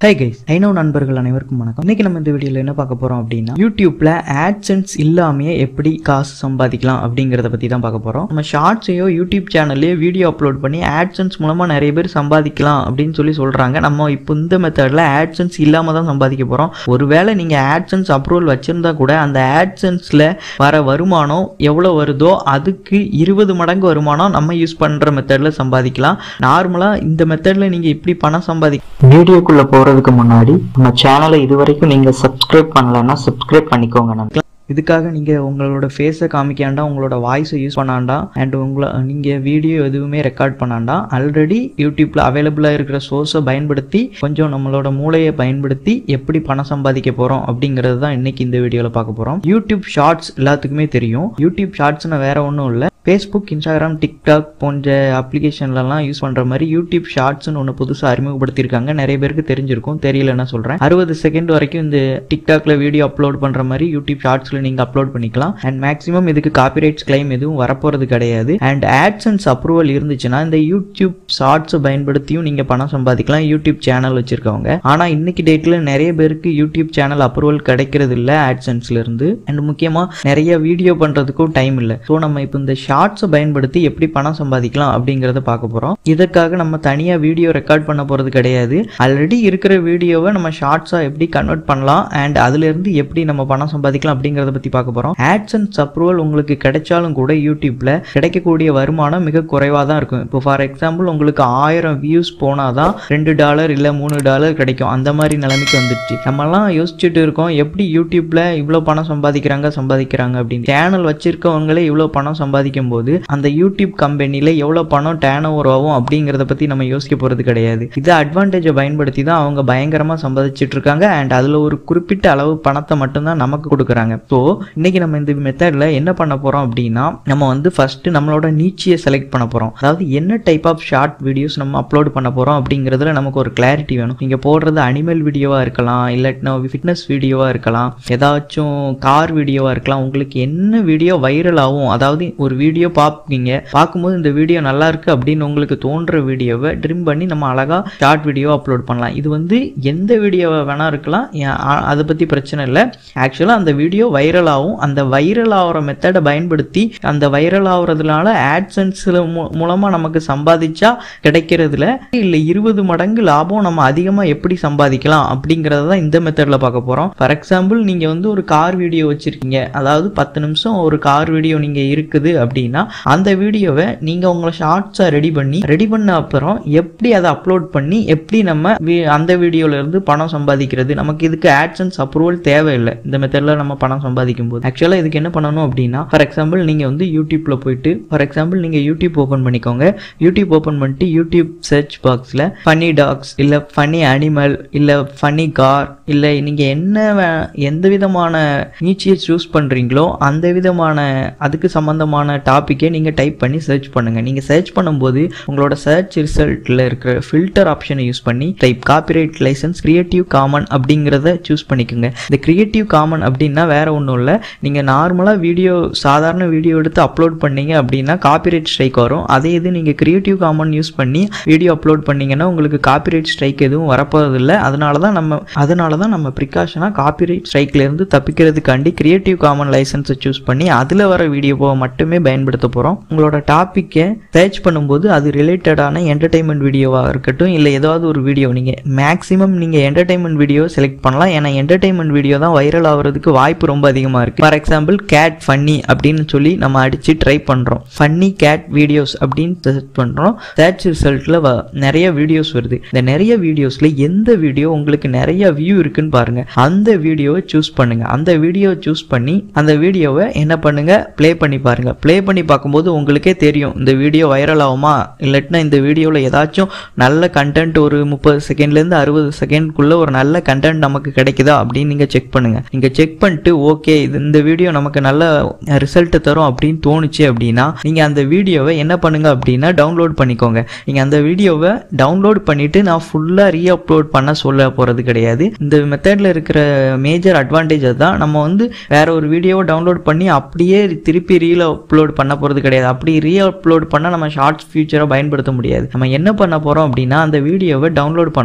Hi guys I know நண்பர்கள் அனைவருக்கும் வணக்கம் இன்னைக்கு நம்ம இந்த வீடியோல என்ன பார்க்க போறோம் அப்படின்னா யூடியூப்ல ஆட்சன்ஸ் இல்லாமையே எப்படி காசு சம்பாதிக்கலாம் அப்படிங்கறத பத்தி தான் பார்க்க போறோம் நம்ம ஷார்ட்ஸையோ யூடியூப் சேனல்லையோ வீடியோ அப்லோட் பண்ணி ஆட்சன்ஸ் மூலமா நிறைய பேர் சம்பாதிக்கலாம் அப்படின்னு சொல்லி சொல்றாங்க நம்ம இப்போ இந்த மெத்தட்ல ஆட்சன்ஸ் இல்லாம தான் சம்பாதிக்க போறோம் ஒருவேளை நீங்க ஆட்சன்ஸ் அப்ரூவல் வச்சிருந்தா கூட அந்த ஆட்சன்ஸ்ல வர வருமானம் எவ்வளவு வருதோ அதுக்கு இருபது மடங்கு வருமானம் நம்ம யூஸ் பண்ற மெத்தட்ல சம்பாதிக்கலாம் நார்மலா இந்த மெத்தட்ல நீங்க இப்படி பணம் சம்பாதி வீடியோக்குள்ள போறதுக்கு முன்னாடி நம்ம சேனலை இது வரைக்கும் நீங்க சப்ஸ்கிரைப் பண்ணலன்னா சப்ஸ்கிரைப் பண்ணிக்கோங்க நண்பர்களே. இதுக்காக நீங்க உங்களோட ஃபேஸை காமிக்காண்டா உங்களோட வாய்ஸை யூஸ் பண்ணாண்டா அண்ட் உங்களை நீங்க வீடியோ எதுவுமே ரெக்கார்ட் பண்ணாண்டா ஆல்ரெடி யூடியூப்ல அவைலபிளா இருக்கிற சோர்ஸை பயன்படுத்தி கொஞ்சம் நம்மளோட மூளையை பயன்படுத்தி எப்படி பணம் சம்பாதிக்க போறோம் அப்படிங்கிறது தான் இன்னைக்கு இந்த வீடியோல பார்க்க போறோம் யூடியூப் ஷார்ட்ஸ் எல்லாத்துக்குமே தெரியும் யூடியூப் ஷார்ட்ஸ்னு வேற ஒன்றும் இல்லை ஃபேஸ்புக் இன்ஸ்டாகிராம் டிக்டாக் போன்ற அப்ளிகேஷன்லலாம் யூஸ் பண்ணுற மாதிரி யூடியூப் ஷார்ட்ஸ்னு ஒன்று புதுசாக அறிமுகப்படுத்தியிருக்காங்க நிறைய பேருக்கு தெரிஞ்சிருக்கும் தெரியலன்னா சொல்கிறேன் அறுபது செகண்ட் வரைக்கும் இந்த டிக்டாக்ல வீடியோ அப்லோட் பண்ணுற மாதிரி யூடியூப் ஷார்ட்ஸில் நீங்கள் அப்லோட் பண்ணிக்கலாம் அண்ட் மேக்ஸிமம் இதுக்கு காப்பிரைட்ஸ் கிளைம் எதுவும் வரப்போகிறது கிடையாது அண்ட் ஆட்சன்ஸ் அப்ரூவல் இருந்துச்சுன்னா இந்த யூடியூப் ஷார்ட்ஸை பயன்படுத்தியும் நீங்கள் பணம் சம்பாதிக்கலாம் யூடியூப் சேனல் வச்சிருக்கவங்க ஆனால் இன்னைக்கு டேட்டில் நிறைய பேருக்கு யூடியூப் சேனல் அப்ரூவல் கிடைக்கிறது இல்லை ஆட்சன்ஸ்ல இருந்து அண்ட் முக்கியமாக நிறைய வீடியோ பண்ணுறதுக்கும் டைம் இல்லை ஸோ நம்ம இப்போ இந்த ஷார்ட்ஸை பயன்படுத்தி எப்படி பணம் சம்பாதிக்கலாம் அப்படிங்கிறத பார்க்க போகிறோம் இதற்காக நம்ம தனியாக வீடியோ ரெக்கார்ட் பண்ண போகிறது கிடையாது ஆல்ரெடி இருக்கிற வீடியோவை நம்ம ஷார்ட்ஸாக எப்படி கன்வெர்ட் பண்ணலாம் அண்ட் அதுலேருந்து எப்படி நம்ம பணம் சம்பாதிக்கலாம் அப்படிங்கிறத பற்றி பார்க்க போகிறோம் ஆட்சன்ஸ் அப்ரூவல் உங்களுக்கு கிடைச்சாலும் கூட யூடியூப்பில் கிடைக்கக்கூடிய வருமானம் மிக குறைவாக தான் இருக்கும் இப்போ ஃபார் எக்ஸாம்பிள் உங்களுக்கு ஆயிரம் வியூஸ் போனால் தான் ரெண்டு டாலர் இல்லை மூணு டாலர் கிடைக்கும் அந்த மாதிரி நிலைமைக்கு வந்துடுச்சு நம்மலாம் யோசிச்சுட்டு இருக்கோம் எப்படி யூடியூப்பில் இவ்வளோ பணம் சம்பாதிக்கிறாங்க சம்பாதிக்கிறாங்க அப்படின்னு சேனல் வச்சிருக்கவங்களே இவ்வளோ பணம் சம்பாதிக்கும் போது அந்த யூடியூப் கம்பெனியில் எவ்வளோ பணம் டேன் ஓவர் ஆகும் அப்படிங்கிறத பற்றி நம்ம யோசிக்க போகிறது கிடையாது இது அட்வான்டேஜை பயன்படுத்தி தான் அவங்க பயங்கரமாக சம்பாதிச்சிட்டு இருக்காங்க அண்ட் அதில் ஒரு குறிப்பிட்ட அளவு பணத்தை மட்டும்தான் நமக்கு கொடுக்குறாங்க ஸோ இன்னைக்கு நம்ம இந்த மெத்தடில் என்ன பண்ண போகிறோம் அப்படின்னா நம்ம வந்து ஃபர்ஸ்ட் நம்மளோட நீச்சியை செலக்ட் பண்ண போகிறோம் அதாவது என்ன டைப் ஆஃப் ஷார்ட் வீடியோஸ் நம்ம அப்லோட் பண்ண போகிறோம் அப்படிங்கிறதுல நமக்கு ஒரு கிளாரிட்டி வேணும் நீங்கள் போடுறது அனிமல் வீடியோவாக இருக்கலாம் இல்லாட்டினா ஃபிட்னஸ் வீடியோவாக இருக்கலாம் ஏதாச்சும் கார் வீடியோவாக இருக்கலாம் உங்களுக்கு என்ன வீடியோ வைரல் ஆகும் அதாவது ஒரு வீடியோ பார்ப்பீங்க பார்க்கும்போது இந்த வீடியோ நல்லா இருக்கு அப்படின்னு உங்களுக்கு தோன்ற வீடியோவை ட்ரிம் பண்ணி நம்ம அழகா ஷார்ட் வீடியோ அப்லோட் பண்ணலாம் இது வந்து எந்த வீடியோவை வேணா இருக்கலாம் ஏன், ஆ- அதை பற்றி பிரச்சனை இல்லை ஆக்சுவலாக அந்த வீடியோ வைரல் ஆகும் அந்த வைரல் ஆகிற மெத்தடை பயன்படுத்தி அந்த வைரல் ஆகுறதுனால ஆட்சன்ஸில் மூலமாக நமக்கு சம்பாதிச்சா கிடைக்கிறதுல இல்லை இருபது மடங்கு லாபம் நம்ம அதிகமாக எப்படி சம்பாதிக்கலாம் அப்படிங்கிறத தான் இந்த மெத்தடில் பார்க்க போகிறோம் ஃபார் எக்ஸாம்பிள் நீங்கள் வந்து ஒரு கார் வீடியோ வச்சுருக்கீங்க அதாவது பத்து நிமிஷம் ஒரு கார் வீடியோ நீங்கள் இருக்குது அப்படின்னா அந்த வீடியோவை நீங்கள் உங்களை ஷார்ட்ஸாக ரெடி பண்ணி ரெடி பண்ண அப்புறம் எப்படி அதை அப்லோட் பண்ணி எப்படி நம்ம வி- அந்த வீடியோல இருந்து பணம் சம்பாதிக்கிறது நமக்கு இதுக்கு ஆட்சன்ஸ் அப்ரூவல் தேவையில்லை இந்த மெத்தடில் நம்ம பணம் சம்பாதிக்கும் போது ஆக்சுவலாக இதுக்கு என்ன பண்ணணும் அப்படின்னா ஃபார் எக்ஸாம்பிள் நீங்கள் வந்து யூடியூப்ல போயிட்டு ஃபார் எக்ஸாம்பிள் நீங்கள் யூடியூப் ஓப்பன் பண்ணிக்கோங்க யூடியூப் ஓப்பன் பண்ணிட்டு யூடியூப் சர்ச் பாக்ஸில் ஃபன்னி டாக்ஸ் இல்லை ஃபன்னி அனிமல் இல்லை ஃபன்னி கார் இல்லை நீங்கள் என்ன வே- எந்த விதமான நீச்சியை சூஸ் பண்ணுறீங்களோ அந்த விதமான அதுக்கு சம்மந்தமான டாப்பிக்கை நீங்கள் டைப் பண்ணி சர்ச் பண்ணுங்கள் நீங்கள் சர்ச் பண்ணும்போது உங்களோட சர்ச் ரிசல்ட்டில் இருக்கிற ஃபில்டர் ஆப்ஷனை யூஸ் பண்ணி type copyright license creative common அப்படிங்கிறத சூஸ் பண்ணிக்கோங்க இந்த கிரியேட்டிவ் காமன் அப்படின்னா வேற ஒன்றும் இல்லை நீங்கள் நார்மலாக வீடியோ சாதாரண வீடியோ எடுத்து அப்லோட் பண்ணீங்க அப்படின்னா காப்பிரைட் ஸ்ட்ரைக் வரும் அதே இது நீங்கள் கிரியேட்டிவ் காமன் யூஸ் பண்ணி வீடியோ அப்லோட் பண்ணீங்கன்னா உங்களுக்கு காப்பிரைட் ஸ்ட்ரைக் எதுவும் வரப்போறதில்லை அதனால தான் நம்ம அதனால தான் நம்ம ப்ரிகாஷனாக காப்பிரைட் ஸ்ட்ரைக்லேருந்து தப்பிக்கிறதுக்காண்டி கிரியேட்டிவ் காமன் லைசன்ஸை சூஸ் பண்ணி அதில் வர வீடியோவை மட்டுமே பயன்படுத்த போகிறோம் உங்களோட டாப்பிக்கை சர்ச் பண்ணும்போது அது ரிலேட்டடான என்டர்டைன்மெண்ட் வீடியோவாக இருக்கட்டும் இல்லை ஏதாவது ஒரு வீடியோ நீங்கள் மேக்ஸிமம் நீங்கள் என்டர்டைன்மெண்ட் வீடியோ செலக்ட் பண்ணலாம் ஏன்னா என்டர்டைன்மெண்ட் வீடியோ தான் வைரல் ஆகிறதுக்கு வாய்ப்பு ரொம்ப அதிகமாக இருக்குது ஃபார் எக்ஸாம்பிள் கேட் ஃபன்னி அப்படின்னு சொல்லி நம்ம அடித்து ட்ரை பண்ணுறோம் ஃபன்னி கேட் வீடியோஸ் அப்படின்னு சர்ச் பண்ணுறோம் சர்ச் ரிசல்ட்டில் நிறைய வீடியோஸ் வருது இந்த நிறைய வீடியோஸில் எந்த வீடியோ உங்களுக்கு நிறைய வியூ இருக்குன்னு பாருங்க அந்த வீடியோவை சூஸ் பண்ணுங்க அந்த வீடியோவை சூஸ் பண்ணி அந்த வீடியோவை என்ன பண்ணுங்க ப்ளே பண்ணி பாருங்க ப்ளே பண்ணி பார்க்கும்போது உங்களுக்கே தெரியும் இந்த வீடியோ வைரல் ஆகுமா இல்லாட்டினா இந்த வீடியோவில் ஏதாச்சும் நல்ல கண்டென்ட் ஒரு முப்பது செகண்ட்லேருந்து அறுபது செகண்ட்குள்ள ஒரு நல்ல கண்டென்ட் நமக்கு கிடைக்குதா அப்படின்னு நீங்கள் செக் பண்ணுங்க நீங்கள் செக் பண்ணிட்டு ஓகே இது இந்த வீடியோ நமக்கு நல்ல ரிசல்ட் தரும் அப்படின்னு தோணுச்சு அப்படின்னா நீங்கள் அந்த வீடியோவை என்ன பண்ணுங்க அப்படின்னா டவுன்லோட் பண்ணிக்கோங்க நீங்கள் அந்த வீடியோவை டவுன்லோட் பண்ணிட்டு நான் ஃபுல்லாக ரீ அப்லோட் பண்ண சொல்ல போகிறது கிடையாது இந்த மெத்தடில் இருக்கிற மேஜர் அட்வான்டேஜ் தான் நம்ம வந்து வேற ஒரு வீடியோவை டவுன்லோட் பண்ணி அப்படியே திருப்பி ரீல் அப்லோட் பண்ண போகிறது கிடையாது அப்படி ரீ அப்லோட் பண்ணால் நம்ம ஷார்ட்ஸ் ஃபியூச்சரை பயன்படுத்த முடியாது நம்ம என்ன பண்ண போகிறோம் அப்படின்னா அந்த வீடியோவை டவுன்லோட் பண்ணுறோம்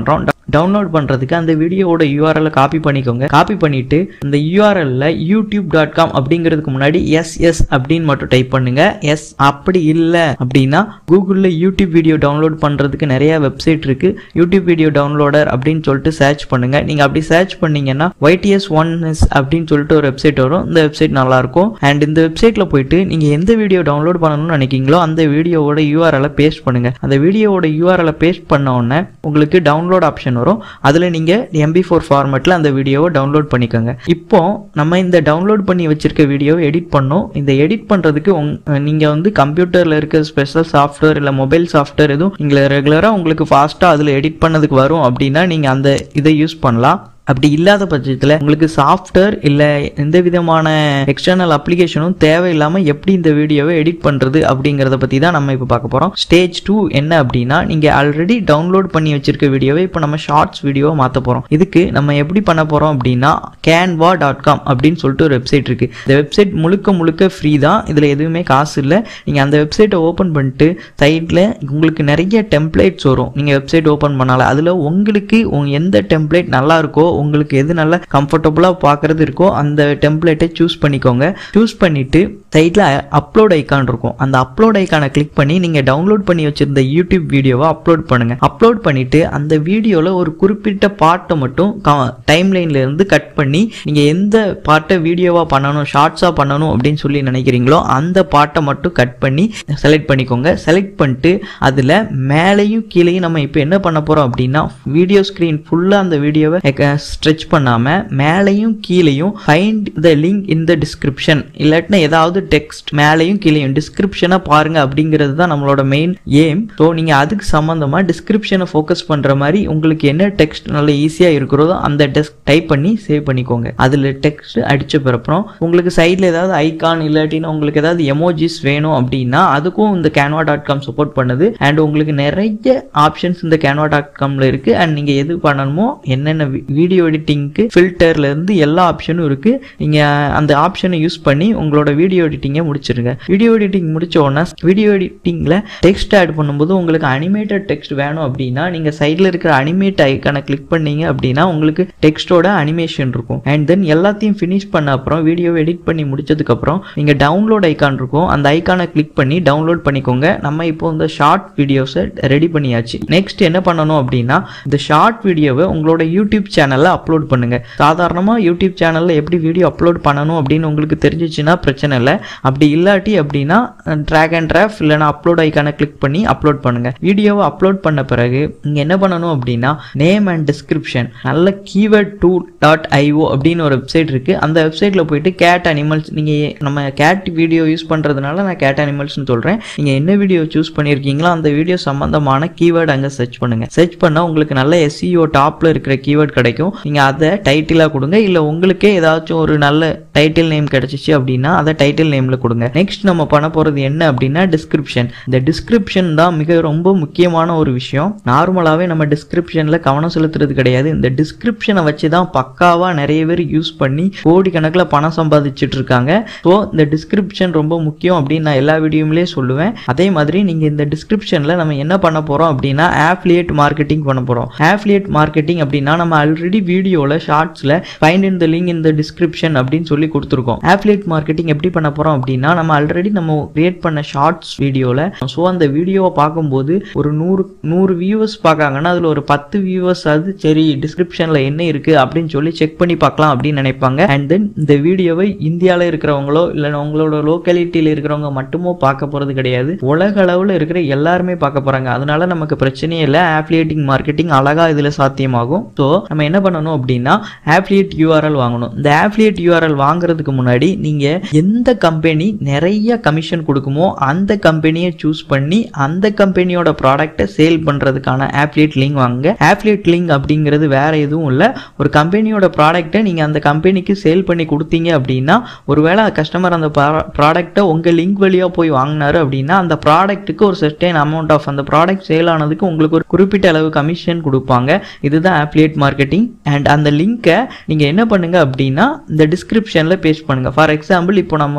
டவுன்லோட் பண்ணுறதுக்கு அந்த வீடியோவோட யூஆர்எல் காப்பி பண்ணிக்கோங்க காப்பி பண்ணிட்டு இந்த யூஆர்எல்ல யூடியூப் டாட் காம் அப்படிங்கிறதுக்கு முன்னாடி எஸ் எஸ் அப்படின்னு மட்டும் டைப் பண்ணுங்க எஸ் அப்படி இல்லை அப்படின்னா கூகுளில் யூடியூப் வீடியோ டவுன்லோட் பண்ணுறதுக்கு நிறைய வெப்சைட் இருக்கு யூடியூப் வீடியோ டவுன்லோடர் அப்படின்னு சொல்லிட்டு சர்ச் பண்ணுங்க நீங்க அப்படி சர்ச் பண்ணீங்கன்னா ஒய்டிஎஸ் ஒன் எஸ் அப்படின்னு சொல்லிட்டு ஒரு வெப்சைட் வரும் இந்த வெப்சைட் நல்லா இருக்கும் அண்ட் இந்த வெப்சைட்ல போயிட்டு நீங்க எந்த வீடியோ டவுன்லோட் பண்ணணும்னு நினைக்கிறீங்களோ அந்த வீடியோவோட யூஆர்எல் பேஸ்ட் பண்ணுங்க அந்த வீடியோவோட யூஆர்எல் பேஸ்ட் பண்ண உடனே உங்களுக்கு டவுன்லோட் ஆப்ஷன் வரும் அதுல நீங்க எம்பி ஃபோர் ஃபார்மேட்ல அந்த வீடியோவை டவுன்லோட் பண்ணிக்கோங்க இப்போ நம்ம இந்த டவுன்லோட் பண்ணி வச்சிருக்க வீடியோவை எடிட் பண்ணோம் இந்த எடிட் பண்றதுக்கு உங்க- நீங்க வந்து கம்ப்யூட்டர்ல இருக்க ஸ்பெஷல் சாஃப்ட்வேர் இல்ல மொபைல் சாஃப்ட்வேர் எதுவும் நீங்க ரெகுலரா உங்களுக்கு ஃபாஸ்டா அதுல எடிட் பண்ணதுக்கு வரும் அப்படின்னா நீங்க அந்த இதை யூஸ் பண்ணலாம் அப்படி இல்லாத பட்சத்தில் உங்களுக்கு சாஃப்ட்வேர் இல்லை எந்த விதமான எக்ஸ்டர்னல் அப்ளிகேஷனும் தேவையில்லாமல் எப்படி இந்த வீடியோவை எடிட் பண்ணுறது அப்படிங்கிறத பற்றி தான் நம்ம இப்போ பார்க்க போகிறோம் ஸ்டேஜ் டூ என்ன அப்படின்னா நீங்கள் ஆல்ரெடி டவுன்லோட் பண்ணி வச்சிருக்க வீடியோவை இப்போ நம்ம ஷார்ட்ஸ் வீடியோவை மாற்ற போகிறோம் இதுக்கு நம்ம எப்படி பண்ண போகிறோம் அப்படின்னா கேன்வா டாட் காம் அப்படின்னு சொல்லிட்டு ஒரு வெப்சைட் இருக்குது இந்த வெப்சைட் முழுக்க முழுக்க ஃப்ரீ தான் இதில் எதுவுமே காசு இல்லை நீங்கள் அந்த வெப்சைட்டை ஓப்பன் பண்ணிட்டு சைடில் உங்களுக்கு நிறைய டெம்ப்ளேட்ஸ் வரும் நீங்கள் வெப்சைட் ஓப்பன் பண்ணால அதில் உங்களுக்கு உங்க எந்த டெம்ப்ளேட் நல்லா இருக்கோ உங்களுக்கு எது நல்லா கம்ஃபர்டபுளாக பார்க்குறது இருக்கோ அந்த டெம்ப்ளேட்டை சூஸ் பண்ணிக்கோங்க சூஸ் பண்ணிவிட்டு சைடில் அப்லோட் ஐக்கான் இருக்கும் அந்த அப்லோட் ஐக்கானை கிளிக் பண்ணி நீங்கள் டவுன்லோட் பண்ணி வச்சிருந்த யூடியூப் வீடியோவை அப்லோட் பண்ணுங்க அப்லோட் பண்ணிட்டு அந்த வீடியோவில் ஒரு குறிப்பிட்ட பாட்டை மட்டும் டைம் லைன்ல இருந்து கட் பண்ணி நீங்கள் எந்த பாட்டை வீடியோவாக பண்ணணும் ஷார்ட்ஸாக பண்ணணும் அப்படின்னு சொல்லி நினைக்கிறீங்களோ அந்த பாட்டை மட்டும் கட் பண்ணி செலக்ட் பண்ணிக்கோங்க செலக்ட் பண்ணிட்டு அதில் மேலேயும் கீழேயும் நம்ம இப்போ என்ன பண்ண போகிறோம் அப்படின்னா வீடியோ ஸ்க்ரீன் ஃபுல்லாக அந்த வீடியோவை ஸ்ட்ரெச் பண்ணாமல் மேலேயும் கீழேயும் find the link in the description இல்லாட்டினா ஏதாவது டெக்ஸ்ட் மேலேயும் கீழேயும் டிஸ்கிரிப்ஷனை பாருங்க அப்படிங்கிறது தான் நம்மளோட மெயின் ஏம் ஸோ நீங்கள் அதுக்கு சம்மந்தமாக டிஸ்கிரிப்ஷனை ஃபோக்கஸ் பண்ணுற மாதிரி உங்களுக்கு என்ன டெக்ஸ்ட் நல்ல ஈஸியாக இருக்கிறதோ அந்த டெஸ்க் டைப் பண்ணி சேவ் பண்ணிக்கோங்க அதில் டெக்ஸ்ட் அடிச்ச பிறப்புறம் உங்களுக்கு சைடில் ஏதாவது ஐகான் இல்லாட்டினா உங்களுக்கு ஏதாவது எமோஜிஸ் வேணும் அப்படின்னா அதுக்கும் இந்த கேன்வா டாட் காம் சப்போர்ட் பண்ணுது அண்ட் உங்களுக்கு நிறைய ஆப்ஷன்ஸ் இந்த கேன்வா டாட் காம்ல இருக்கு அண்ட் நீங்க எது பண்ணணுமோ என்னென்ன வீடியோ எடிட்டிங்க்கு ஃபில்டர்ல இருந்து எல்லா ஆப்ஷனும் இருக்கு நீங்க அந்த ஆப்ஷனை யூஸ் பண்ணி உங்களோட வீடியோ எடிட்டிங்கை முடிச்சிருங்க வீடியோ எடிட்டிங் முடிச்ச உடனே வீடியோ எடிட்டிங்ல டெக்ஸ்ட் ஆட் பண்ணும்போது உங்களுக்கு அனிமேட்டட் டெக்ஸ்ட் வேணும் அப்படின்னா நீங்க சைடில் இருக்கிற அனிமேட் ஐக்கானை கிளிக் பண்ணீங்க அப்படின்னா உங்களுக்கு டெக்ஸ்டோட அனிமேஷன் இருக்கும் அண்ட் தென் எல்லாத்தையும் ஃபினிஷ் பண்ண அப்புறம் வீடியோ எடிட் பண்ணி முடிச்சதுக்கு அப்புறம் நீங்க டவுன்லோட் ஐக்கான் இருக்கும் அந்த ஐக்கானை கிளிக் பண்ணி டவுன்லோட் பண்ணிக்கோங்க நம்ம இப்போ இந்த ஷார்ட் வீடியோஸை ரெடி பண்ணியாச்சு நெக்ஸ்ட் என்ன பண்ணணும் அப்படின்னா இந்த ஷார்ட் வீடியோவை உங்களோட யூடியூப் சேனல்ல அப்லோட் பண்ணுங்க சாதாரணமா யூடியூப் சேனல்ல எப்படி வீடியோ அப்லோட் பண்ணணும் அப்படின்னு உங்களுக்கு தெரிஞ்சிச்சுன்னா பிரச்சனை இல்லை அப்படி இல்லாட்டி அப்படின்னா ட்ராக் அண்ட் ட்ராஃப் இல்லைனா அப்லோட் ஐக்கானை கிளிக் பண்ணி அப்லோட் பண்ணுங்க வீடியோவை அப்லோட் பண்ண பிறகு நீங்க என்ன பண்ணணும் அப்படின்னா நேம் அண்ட் டிஸ்கிரிப்ஷன் நல்ல கீவேர்ட் டூ டாட் ஐஓ அப்படின்னு ஒரு வெப்சைட் இருக்கு அந்த வெப்சைட்ல போயிட்டு கேட் அனிமல்ஸ் நீங்க நம்ம கேட் வீடியோ யூஸ் பண்றதுனால நான் கேட் அனிமல்ஸ்னு சொல்றேன் நீங்க என்ன வீடியோ சூஸ் பண்ணியிருக்கீங்களோ அந்த வீடியோ சம்பந்தமான கீவேர்டு அங்கே சர்ச் பண்ணுங்க சர்ச் பண்ணா உங்களுக்கு நல்ல எஸ்இஓ டாப்ல இருக்கிற கீவேர்ட் கிடைக்கும் நீங்க அதை டைட்டிலா கொடுங்க இல்ல உங்களுக்கே ஏதாச்சும் ஒரு நல்ல டைட்டில் நேம் கிடைச்சிச்சு அப்படின்னா அதை டைட்டில் நேம்ல கொடுங்க நெக்ஸ்ட் நம்ம பண்ண போறது என்ன அப்படின்னா டிஸ்கிரிப்ஷன் இந்த டிஸ்கிரிப்ஷன் தான் மிக ரொம்ப முக்கியமான ஒரு விஷயம் நார்மலாவே நம்ம டிஸ்கிரிப்ஷன்ல கவனம் செலுத்துறது கிடையாது இந்த டிஸ்கிரிப்ஷனை வச்சு தான் பக்காவா நிறைய பேர் யூஸ் பண்ணி கோடி கணக்கில் பணம் சம்பாதிச்சுட்டு இருக்காங்க ஸோ இந்த டிஸ்கிரிப்ஷன் ரொம்ப முக்கியம் அப்படின்னு நான் எல்லா வீடியோமிலே சொல்லுவேன் அதே மாதிரி நீங்க இந்த டிஸ்கிரிப்ஷன்ல நம்ம என்ன பண்ண போறோம் அப்படின்னா ஆஃப்லியேட் மார்க்கெட்டிங் பண்ண போறோம் ஆஃப்லியேட் மார்க்கெட்டிங் அப்படின்னா நம்ம ஆல்ரெடி வீடியோல ஷார்ட்ஸ்ல ஃபைண்ட் இன் த லிங்க் இந்த டிஸ்கிரிப்ஷன் அப்படின்னு சொல்லி கொடுத்துருக்கோம் ஆஃப்லியேட் மார்க்கெட்டிங் எப்படி பண்ண போறோம் அப்படின்னா நம்ம ஆல்ரெடி நம்ம கிரியேட் பண்ண ஷார்ட்ஸ் வீடியோல ஸோ அந்த வீடியோவை பார்க்கும்போது ஒரு நூறு நூறு வியூவர்ஸ் பார்க்காங்கன்னா அதுல ஒரு பத்து வியூவர்ஸ் அது சரி டிஸ்கிரிப்ஷன்ல என்ன இருக்கு அப்படின்னு சொல்லி செக் பண்ணி பார்க்கலாம் அப்படின்னு நினைப்பாங்க அண்ட் தென் இந்த வீடியோவை இந்தியாவில் இருக்கிறவங்களோ இல்லை உங்களோட லோக்காலிட்டியில் இருக்கிறவங்க மட்டுமோ பார்க்க போறது கிடையாது உலக அளவில் இருக்கிற எல்லாருமே பார்க்க போறாங்க அதனால நமக்கு பிரச்சனையே இல்லை ஆஃப்லியேட்டிங் மார்க்கெட்டிங் அழகா இதுல சாத்தியமாகும் ஸோ நம்ம என்ன பண்ணணும் அப்படின்னா ஆஃப்லியேட் யூஆர்எல் வாங்கணும் இந்த ஆஃப்லியேட் யூஆர்எல் வாங்குறதுக்கு முன்னாடி நீங்க எந்த கம்பெனி நிறைய கமிஷன் கொடுக்குமோ அந்த கம்பெனியை சூஸ் பண்ணி அந்த கம்பெனியோட ப்ராடக்ட்டை சேல் பண்றதுக்கான ஆஃப்லியேட் லிங்க் வாங்குங்க ஆஃப்லியேட் லிங்க் அப்படிங்கிறது வேற எதுவும் இல்லை ஒரு கம்பெனியோட ப்ராடக்ட்டை நீங்க அந்த கம்பெனிக்கு சேல் பண்ணி கொடுத்தீங்க அப்படின்னா ஒருவேளை கஸ்டமர் அந்த ப்ராடக்ட்டை உங்க லிங்க் வழியா போய் வாங்கினாரு அப்படின்னா அந்த ப்ராடக்ட்டுக்கு ஒரு சர்டைன் அமௌண்ட் ஆஃப் அந்த ப்ராடக்ட் சேல் ஆனதுக்கு உங்களுக்கு ஒரு குறிப்பிட்ட அளவு கமிஷன் கொடுப்பாங்க இதுதான் ஆஃப்லியேட் மார்க்கெட்டிங் அண்ட் அந்த லிங்கை நீங்க என்ன பண்ணுங்க அப்படின்னா இந்த டிஸ்கிரிப்ஷன்ல பேஸ்ட் பண்ணுங்க ஃபார் எக்ஸாம்பிள் இப்போ நம்ம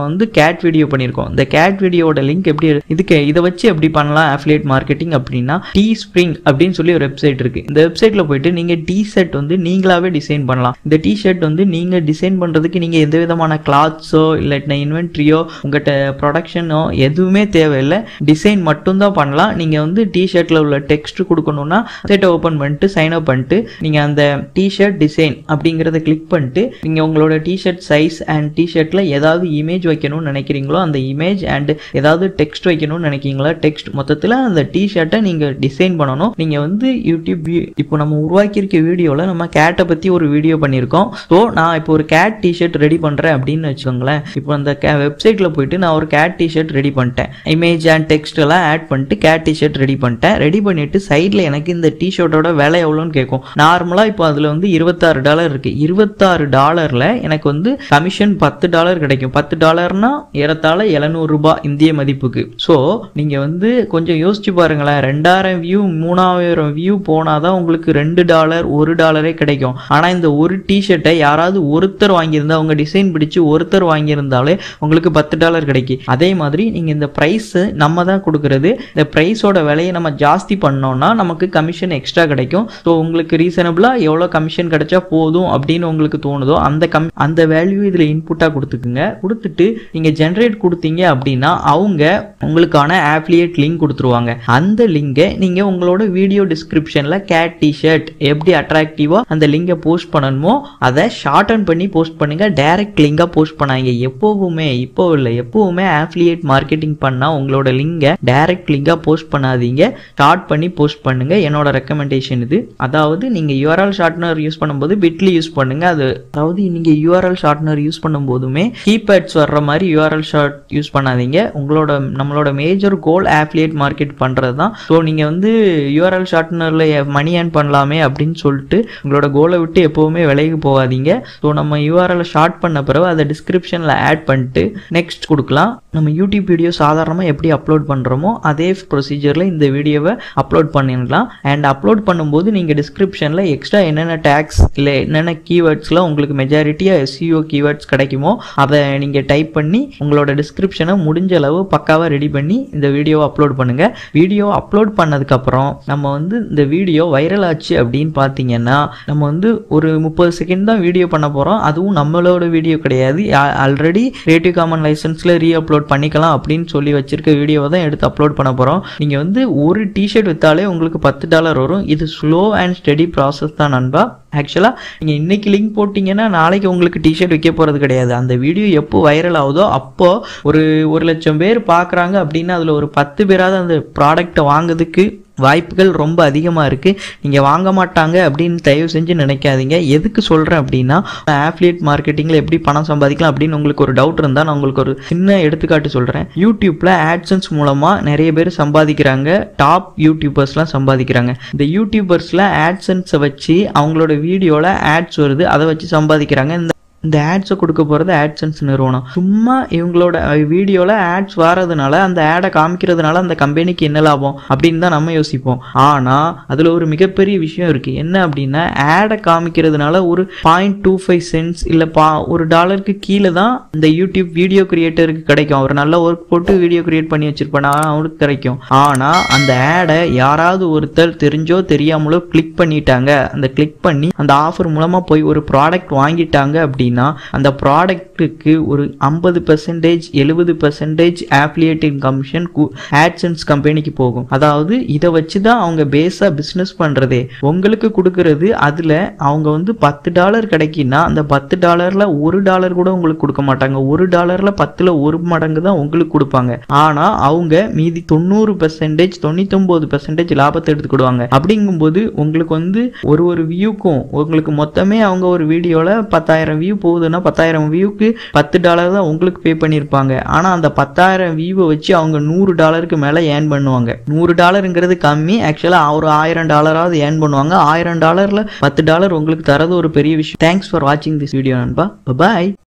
வந்து கேட் வீடியோ பண்ணியிருக்கோம் இந்த கேட் வீடியோட லிங்க் எப்படி இதுக்கு இதை வச்சு எப்படி பண்ணலாம் அஃபிலியேட் மார்க்கெட்டிங் அப்படின்னா டி ஸ்ப்ரிங் அப்படின்னு சொல்லி ஒரு வெப்சைட் இருக்கு இந்த வெப்சைட்ல போயிட்டு நீங்க டி ஷர்ட் வந்து நீங்களாவே டிசைன் பண்ணலாம் இந்த டி ஷர்ட் வந்து நீங்க டிசைன் பண்றதுக்கு நீங்க எந்த விதமான கிளாத்ஸோ இல்லாட்டினா இன்வென்ட்ரியோ உங்கள்கிட்ட ப்ரொடக்ஷனோ எதுவுமே தேவையில்லை டிசைன் மட்டும்தான் பண்ணலாம் நீங்க வந்து டி ஷர்ட்ல உள்ள டெக்ஸ்ட் கொடுக்கணும்னா வெப்சைட்டை ஓப்பன் பண்ணிட்டு சைன் அப் பண்ணிட்டு நீங்க அந்த டி ஷர்ட் டிசைன் அப்படிங்கிறத கிளிக் பண்ணிட்டு நீங்க உங்களோட T shirt size and T ஷர்ட்ல ஏதாவது இமேஜ் வைக்கணும்னு நினைக்கிறீங்களோ அந்த இமேஜ் அண்ட் ஏதாவது டெக்ஸ்ட் வைக்கணும்னு நினைக்கிறீங்களா டெக்ஸ்ட் மொத்தத்தில் அந்த டி ஷர்ட்டை நீங்க டிசைன் பண்ணணும் நீங்க வந்து யூடியூப் வி- இப்போ நம்ம உருவாக்கியிருக்க வீடியோவில் நம்ம கேட்டை பத்தி ஒரு வீடியோ பண்ணியிருக்கோம் ஸோ நான் இப்போ ஒரு கேட் டி ஷர்ட் ரெடி பண்றேன் அப்படின்னு வச்சுக்கோங்களேன் இப்போ அந்த வெப்சைட்ல போயிட்டு நான் ஒரு கேட் டி ஷர்ட் ரெடி பண்ணிட்டேன் இமேஜ் அண்ட் டெக்ஸ்ட் எல்லாம் ஆட் பண்ணிட்டு கேட் டி ஷர்ட் ரெடி பண்ணிட்டேன் ரெடி பண்ணிட்டு சைடில் எனக்கு இந்த டி ஷர்ட்டோட விலை எவ்வளோன்னு கேட்கும் நார்மலாக இப்போ அதில் வந்து இருபத்தாறு டாலர் இருக்கு இருபத்தாறு டாலரில் எனக்கு வந்து கமிஷன் பத்து டாலர் கிடைக்கும் பத்து டாலர்னா ஏறத்தாழ எழுநூறு ரூபாய் இந்திய மதிப்புக்கு ஸோ நீங்கள் வந்து கொஞ்சம் யோசிச்சு பாருங்களேன் ரெண்டாயிரம் வியூ மூணாயிரம் வியூ போனாதான் உங்களுக்கு ரெண்டு டாலர் ஒரு டாலரே கிடைக்கும் ஆனால் இந்த ஒரு டிஷர்ட்டை யாராவது ஒருத்தர் வாங்கியிருந்தா அவங்க டிசைன் பிடிச்சு ஒருத்தர் வாங்கியிருந்தாலே உங்களுக்கு பத்து டாலர் கிடைக்கும் அதே மாதிரி நீங்கள் இந்த ப்ரைஸ் நம்ம தான் கொடுக்கறது இந்த ப்ரைஸோட விலையை நம்ம ஜாஸ்தி பண்ணோம்னா நமக்கு கமிஷன் எக்ஸ்ட்ரா கிடைக்கும் ஸோ உங்களுக்கு ரீசனபிளாக எவ்வளோ கமிஷன் கிடைச்சா போதும் அப்படின்னு உங்களுக்கு தோணுதோ அந்த கம் அந்த வேல்யூ இதில் இன்புட்டாக கொடுத்துக்குங்க கொடுத்துட்டு நீங்கள் ஜென்ரேட் கொடுத்தீங்க அப்படின்னா அவங்க உங்களுக்கான ஆஃபிலியேட் லிங்க் கொடுத்துருவாங்க அந்த லிங்கை நீங்கள் உங்களோட வீடியோ டிஸ்கிரிப்ஷனில் கேட் டிஷர்ட் எப்படி அட்ராக்டிவாக அந்த லிங்கை போஸ்ட் பண்ணணுமோ அதை ஷார்டன் பண்ணி போஸ்ட் பண்ணுங்க டைரக்ட் லிங்காக போஸ்ட் பண்ணாங்க எப்போவுமே இப்போ இல்லை எப்போவுமே ஆஃபிலியேட் மார்க்கெட்டிங் பண்ணால் உங்களோட லிங்கை டைரக்ட் லிங்காக போஸ்ட் பண்ணாதீங்க ஷார்ட் பண்ணி போஸ்ட் பண்ணுங்க என்னோட ரெக்கமெண்டேஷன் இது அதாவது நீங்கள் யூஆர்எல் ஷார்ட்னர் யூஸ் பண்ணும்போது பிட்லி யூஸ் பண்ணுங்க அது அதாவது நீங்கள் யூஆர்எல் ஷார்ட்னர் யூஸ் பண்ணும்போதுமே கீபேட்ஸ் வர்ற மாதிரி யூஆர்எல் ஷார்ட் யூஸ் பண்ணாதீங்க உங்களோட நம்மளோட மேஜர் கோல் ஆஃபிலியேட் மார்க்கெட் பண்ணுறது தான் ஸோ நீங்கள் வந்து யூஆர்எல் ஷார்ட்னரில் மணி ஏர்ன் பண்ணலாமே அப்படின்னு சொல்லிட்டு உங்களோட கோலை விட்டு எப்போவுமே விலைக்கு போகாதீங்க ஸோ நம்ம யூஆர்எல் ஷார்ட் பண்ண பிறகு அதை டிஸ்கிரிப்ஷனில் ஆட் பண்ணிட்டு நெக்ஸ்ட் கொடுக்கலாம் நம்ம யூடியூப் வீடியோ சாதாரணமாக எப்படி அப்லோட் பண்ணுறோமோ அதே ப்ரொசீஜரில் இந்த வீடியோவை அப்லோட் பண்ணிடலாம் அண்ட் அப்லோட் பண்ணும்போது நீங்கள் டிஸ்கிரிப்ஷனில் எக்ஸ்ட்ரா என்னென்ன டேக்ஸ் இல்லை என்னென்ன கீவேர்ட்ஸ்லாம் உங்களுக்கு மெஜாரிட்டியாக எஸ்சிஓ கீவேர்ட்ஸ் கிடைக்குமோ அதை நீங்கள் டைப் பண்ணி உங்களோட டிஸ்கிரிப்ஷனை முடிஞ்ச அளவு பக்காவாக ரெடி பண்ணி இந்த வீடியோவை அப்லோட் பண்ணுங்கள் வீடியோ அப்லோட் பண்ணதுக்கப்புறம் நம்ம வந்து இந்த வீடியோ வைரல் ஆச்சு அப்படின்னு பார்த்தீங்கன்னா நம்ம வந்து ஒரு முப்பது செகண்ட் தான் வீடியோ பண்ண போகிறோம் அதுவும் நம்மளோட வீடியோ கிடையாது ஆல்ரெடி கிரியேட்டிவ் காமன் லைசன்ஸில் ரீ அப்லோட் பண்ணிக்கலாம் அப்படின்னு சொல்லி வச்சிருக்க வீடியோவை தான் எடுத்து அப்லோட் பண்ண போகிறோம் நீங்கள் வந்து ஒரு டிஷர்ட் விற்றாலே உங்களுக்கு பத்து டாலர் வரும் இது ஸ்லோ அண்ட் ஸ்டெடி ப்ராசஸ் தான் நண்பா ஆக்சுவலாக நீங்கள் இன்னைக்கு லிங்க் போட்டிங்கன்னா நாளைக்கு உங்களுக்கு டிஷர்ட் விற்க போகிறது கிடையாது அந்த வீடியோ எப்போ வைரல் ஆகுதோ அப்போ ஒரு ஒரு லட்சம் பேர் பார்க்குறாங்க அப்படின்னா அதில் ஒரு பத்து பேராவது அந்த ப்ராடக்ட்டை வாங்குறதுக்கு வாய்ப்புகள் ரொம்ப அதிகமாக இருக்குது நீங்கள் வாங்க மாட்டாங்க அப்படின்னு தயவு செஞ்சு நினைக்காதீங்க எதுக்கு சொல்கிறேன் அப்படின்னா ஆஃப்லியேட் மார்க்கெட்டிங்கில் எப்படி பணம் சம்பாதிக்கலாம் அப்படின்னு உங்களுக்கு ஒரு டவுட் இருந்தால் நான் உங்களுக்கு ஒரு சின்ன எடுத்துக்காட்டு சொல்கிறேன் யூடியூப்பில் ஆட்சன்ஸ் மூலமாக நிறைய பேர் சம்பாதிக்கிறாங்க டாப் யூடியூபர்ஸ்லாம் சம்பாதிக்கிறாங்க இந்த யூடியூபர்ஸில் ஆட்சன்ஸை வச்சு அவங்களோட வீடியோவில் ஆட்ஸ் வருது அதை வச்சு சம்பாதிக்கிறாங்க இந்த இந்த ஆட்ஸை கொடுக்க போகிறது ஆட்சன்ஸ் நிறுவனம் சும்மா இவங்களோட வீடியோவில் ஆட்ஸ் வரதுனால அந்த ஆடை காமிக்கிறதுனால அந்த கம்பெனிக்கு என்ன லாபம் அப்படின்னு தான் நம்ம யோசிப்போம் ஆனால் அதில் ஒரு மிகப்பெரிய விஷயம் இருக்குது என்ன அப்படின்னா ஆடை காமிக்கிறதுனால ஒரு பாயிண்ட் டூ ஃபைவ் சென்ட்ஸ் இல்லை பா ஒரு டாலருக்கு கீழே தான் இந்த யூடியூப் வீடியோ கிரியேட்டருக்கு கிடைக்கும் அவர் நல்ல ஒர்க் போட்டு வீடியோ கிரியேட் பண்ணி வச்சிருப்பானா அவருக்கு கிடைக்கும் ஆனால் அந்த ஆடை யாராவது ஒருத்தர் தெரிஞ்சோ தெரியாமலோ கிளிக் பண்ணிட்டாங்க அந்த கிளிக் பண்ணி அந்த ஆஃபர் மூலமாக போய் ஒரு ப்ராடக்ட் வாங்கிட்டாங்க அப்படின்னா அந்த ப்ராடக்ட்டுக்கு ஒரு ஐம்பது பெர்சன்டேஜ் எழுபது பெர்சன்டேஜ் ஆஃபிலியேட்டிங் கமிஷன் ஆட்சன்ஸ் கம்பெனிக்கு போகும் அதாவது இதை வச்சு தான் அவங்க பேஸாக பிஸ்னஸ் பண்ணுறதே உங்களுக்கு கொடுக்கறது அதில் அவங்க வந்து பத்து டாலர் கிடைக்குன்னா அந்த பத்து டாலரில் ஒரு டாலர் கூட உங்களுக்கு கொடுக்க மாட்டாங்க ஒரு டாலரில் பத்தில் ஒரு மடங்கு தான் உங்களுக்கு கொடுப்பாங்க ஆனால் அவங்க மீதி தொண்ணூறு பெர்சன்டேஜ் தொண்ணூத்தொம்பது பெர்சன்டேஜ் லாபத்தை எடுத்துக்கிடுவாங்க அப்படிங்கும்போது உங்களுக்கு வந்து ஒரு ஒரு வியூக்கும் உங்களுக்கு மொத்தமே அவங்க ஒரு வீடியோவில் பத்தாயிரம் வியூ போகுதுன்னா பத்தாயிரம் வியூக்கு பத்து டாலர் தான் உங்களுக்கு பே பண்ணியிருப்பாங்க ஆனால் அந்த பத்தாயிரம் வியூவை வச்சு அவங்க நூறு டாலருக்கு மேலே ஏர்ன் பண்ணுவாங்க நூறு டாலருங்கிறது கம்மி ஆக்சுவலாக ஒரு ஆயிரம் டாலராவது ஏர்ன் பண்ணுவாங்க ஆயிரம் டாலரில் பத்து டாலர் உங்களுக்கு தரது ஒரு பெரிய விஷயம் தேங்க்ஸ் ஃபார் வாட்சிங் திஸ் வீடியோ நண்பா பாய்